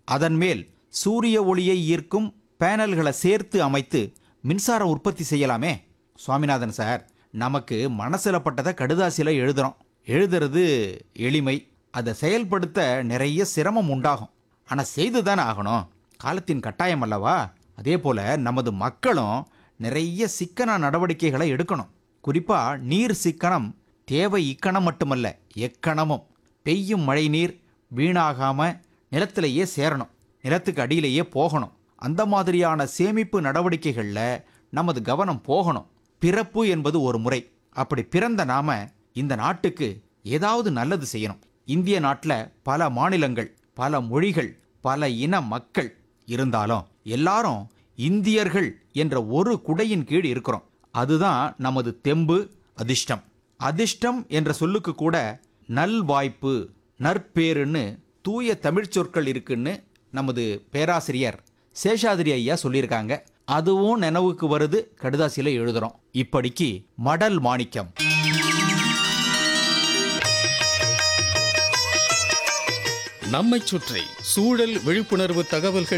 அதன் மேல் சூரிய ஒளியை ஈர்க்கும் பேனல்களை சேர்த்து அமைத்து மின்சாரம் உற்பத்தி செய்யலாமே சுவாமிநாதன் சார் நமக்கு மனசுல பட்டதை கடுதாசில எழுதுறோம் எழுதுறது எளிமை அதை செயல்படுத்த நிறைய சிரமம் உண்டாகும் ஆனால் செய்து தானே ஆகணும் காலத்தின் கட்டாயம் அல்லவா அதே போல நமது மக்களும் நிறைய சிக்கன நடவடிக்கைகளை எடுக்கணும் குறிப்பா நீர் சிக்கனம் தேவை இக்கணம் மட்டுமல்ல எக்கணமும் பெய்யும் மழை நீர் வீணாகாம நிலத்திலேயே சேரணும் நிலத்துக்கு அடியிலேயே போகணும் அந்த மாதிரியான சேமிப்பு நடவடிக்கைகளில் நமது கவனம் போகணும் பிறப்பு என்பது ஒரு முறை அப்படி பிறந்த நாம இந்த நாட்டுக்கு ஏதாவது நல்லது செய்யணும் இந்திய நாட்டில் பல மாநிலங்கள் பல மொழிகள் பல இன மக்கள் இருந்தாலும் எல்லாரும் இந்தியர்கள் என்ற ஒரு குடையின் கீழ் இருக்கிறோம் அதுதான் நமது தெம்பு அதிர்ஷ்டம் அதிர்ஷ்டம் என்ற சொல்லுக்கு கூட நல்வாய்ப்பு நற்பேறுன்னு தூய தமிழ்ச் சொற்கள் இருக்குன்னு நமது பேராசிரியர் சேஷாதிரி ஐயா சொல்லியிருக்காங்க அதுவும் நினைவுக்கு வருது கடுதாசியில எழுதுறோம் இப்படிக்கு மடல் மாணிக்கம் நம்மைச் சுற்றி சூழல் விழிப்புணர்வு தகவல்கள்